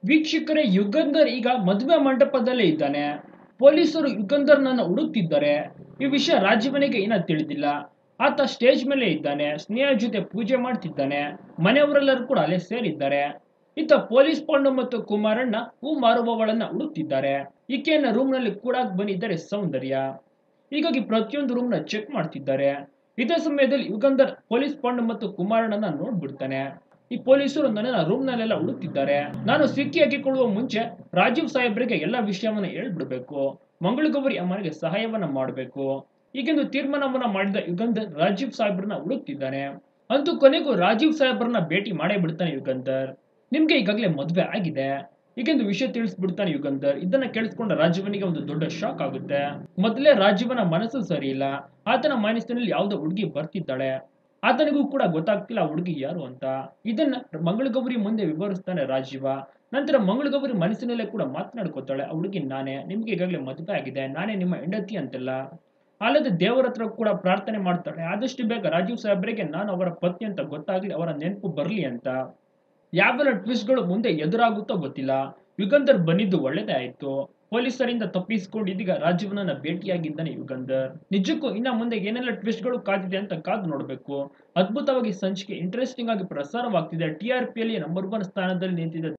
ವೀಕ್ಷಕರೇ ಯುಗಂಧರ್ ಈಗ ಮದುವೆ ಮಂಟಪದಲ್ಲೇ ಇದ್ದಾನೆ ಪೊಲೀಸರು ಯುಗಂಧರ್ನನ್ನ ಹುಡುಕ್ತಿದ್ದಾರೆ ಈ ವಿಷಯ ರಾಜೀವನಿಗೆ ಇನ್ನ ತಿಳಿದಿಲ್ಲ ಆತ ಸ್ಟೇಜ್ ಮೇಲೆ ಇದ್ದಾನೆ ಸ್ನೇಹ ಜೊತೆ ಪೂಜೆ ಮಾಡ್ತಿದ್ದಾನೆ ಮನೆಯವರೆಲ್ಲರೂ ಕೂಡ ಅಲ್ಲೇ ಸೇರಿದ್ದಾರೆ ಇತ್ತ ಪೊಲೀಸ್ ಪಾಂಡು ಮತ್ತು ಕುಮಾರಣ್ಣ ಹೂ ಮಾರುವವಳನ್ನ ಹುಡುಕ್ತಿದ್ದಾರೆ ಈಕೆಯನ್ನ ರೂಮ್ ನಲ್ಲಿ ಕೂಡ ಬಂದಿದ್ದಾರೆ ಸೌಂದರ್ಯ ಹೀಗಾಗಿ ಪ್ರತಿಯೊಂದು ರೂಮ್ ನ ಚೆಕ್ ಮಾಡ್ತಿದ್ದಾರೆ ಇದೇ ಸಮಯದಲ್ಲಿ ಯುಗಂಧರ್ ಪೊಲೀಸ್ ಪಾಂಡು ಮತ್ತು ಕುಮಾರಣ್ಣನ ನೋಡ್ಬಿಡ್ತಾನೆ ಈ ಪೊಲೀಸರು ನನ್ನ ರೂಮ್ ನಲ್ಲೆಲ್ಲ ಹುಡುಕ್ತಿದ್ದಾರೆ ನಾನು ಸಿಕ್ಕಿ ಹಾಕಿಕೊಳ್ಳುವ ಮುಂಚೆ ರಾಜೀವ್ ಸಾಹೇಬ್ರಿಗೆ ಎಲ್ಲ ವಿಷಯವನ್ನ ಹೇಳ್ಬಿಡ್ಬೇಕು ಮಂಗಳಗೌರಿ ಅಮ್ಮನಿಗೆ ಸಹಾಯವನ್ನ ಮಾಡಬೇಕು ಈಗೆಂದು ತೀರ್ಮಾನವನ್ನ ಮಾಡಿದ ಯುಗಂಧರ್ ರಾಜೀವ್ ಸಾಹೇಬ್ರನ್ನ ಹುಡುಕ್ತಿದ್ದಾನೆ ಅಂತೂ ಕೊನೆಗೂ ರಾಜೀವ್ ಸಾಹೇಬ್ರನ್ನ ಭೇಟಿ ಮಾಡೇ ಬಿಡ್ತಾನೆ ಯುಗಂಧರ್ ನಿಮ್ಗೆ ಈಗಾಗಲೇ ಮದ್ವೆ ಆಗಿದೆ ಈಗೆಂದು ವಿಷಯ ತಿಳಿಸ್ಬಿಡ್ತಾನೆ ಯುಗಂಧರ್ ಇದನ್ನ ಕೇಳಿಸ್ಕೊಂಡ ರಾಜೀವನಿಗೆ ಒಂದು ದೊಡ್ಡ ಶಾಕ್ ಆಗುತ್ತೆ ಮೊದಲೇ ರಾಜೀವನ ಮನಸ್ಸು ಸರಿ ಇಲ್ಲ ಆತನ ಮನಸ್ಸಿನಲ್ಲಿ ಯಾವುದೋ ಹುಡುಗಿ ಬರ್ತಿದ್ದಾಳೆ ಆತನಿಗೂ ಕೂಡ ಗೊತ್ತಾಗ್ತಿಲ್ಲ ಆ ಹುಡುಗಿ ಯಾರು ಅಂತ ಇದನ್ನ ಮಂಗಳಗೌರಿ ಮುಂದೆ ವಿವರಿಸ್ತಾನೆ ರಾಜೀವ ನಂತರ ಮಂಗಳಗೌರಿ ಮನಸ್ಸಿನಲ್ಲೇ ಕೂಡ ಮಾತನಾಡ್ಕೋತಾಳೆ ಆ ಹುಡುಗಿ ನಾನೇ ನಿಮ್ಗೆ ಈಗಾಗಲೇ ಮದುವೆ ಆಗಿದೆ ನಾನೇ ನಿಮ್ಮ ಹೆಂಡತಿ ಅಂತೆಲ್ಲ ಅಲ್ಲದೆ ದೇವರ ಹತ್ರ ಕೂಡ ಪ್ರಾರ್ಥನೆ ಮಾಡ್ತಾಳೆ ಆದಷ್ಟು ಬೇಗ ರಾಜೀವ್ ಸಾಹೇಬ್ರಿಗೆ ನಾನು ಅವರ ಪತ್ನಿ ಅಂತ ಗೊತ್ತಾಗ್ಲಿ ಅವರ ನೆನಪು ಬರ್ಲಿ ಅಂತ ಯಾವೆಲ್ಲ ಟ್ವಿಸ್ಟ್ಗಳು ಮುಂದೆ ಎದುರಾಗುತ್ತೋ ಗೊತ್ತಿಲ್ಲ ಯುಗಂಧರ್ ಬಂದಿದ್ದು ಒಳ್ಳೇದೇ ಆಯ್ತು ಪೊಲೀಸರಿಂದ ತಪ್ಪಿಸಿಕೊಂಡು ಇದೀಗ ರಾಜೀವನನ್ನ ಭೇಟಿಯಾಗಿದ್ದಾನೆ ಯುಗಂಧರ್ ನಿಜಕ್ಕೂ ಇನ್ನ ಮುಂದೆ ಏನೆಲ್ಲ ಟ್ವಿಸ್ಟ್ಗಳು ಕಾದಿದೆ ಅಂತ ಕಾದು ನೋಡಬೇಕು ಅದ್ಭುತವಾಗಿ ಸಂಚಿಕೆ ಇಂಟ್ರೆಸ್ಟಿಂಗ್ ಆಗಿ ಪ್ರಸಾರವಾಗ್ತಿದೆ ಟಿ ಆರ್ ಪಿಯಲ್ಲಿ ನಂಬರ್ ಒನ್ ಸ್ಥಾನದಲ್ಲಿ ನಿಂತಿದೆ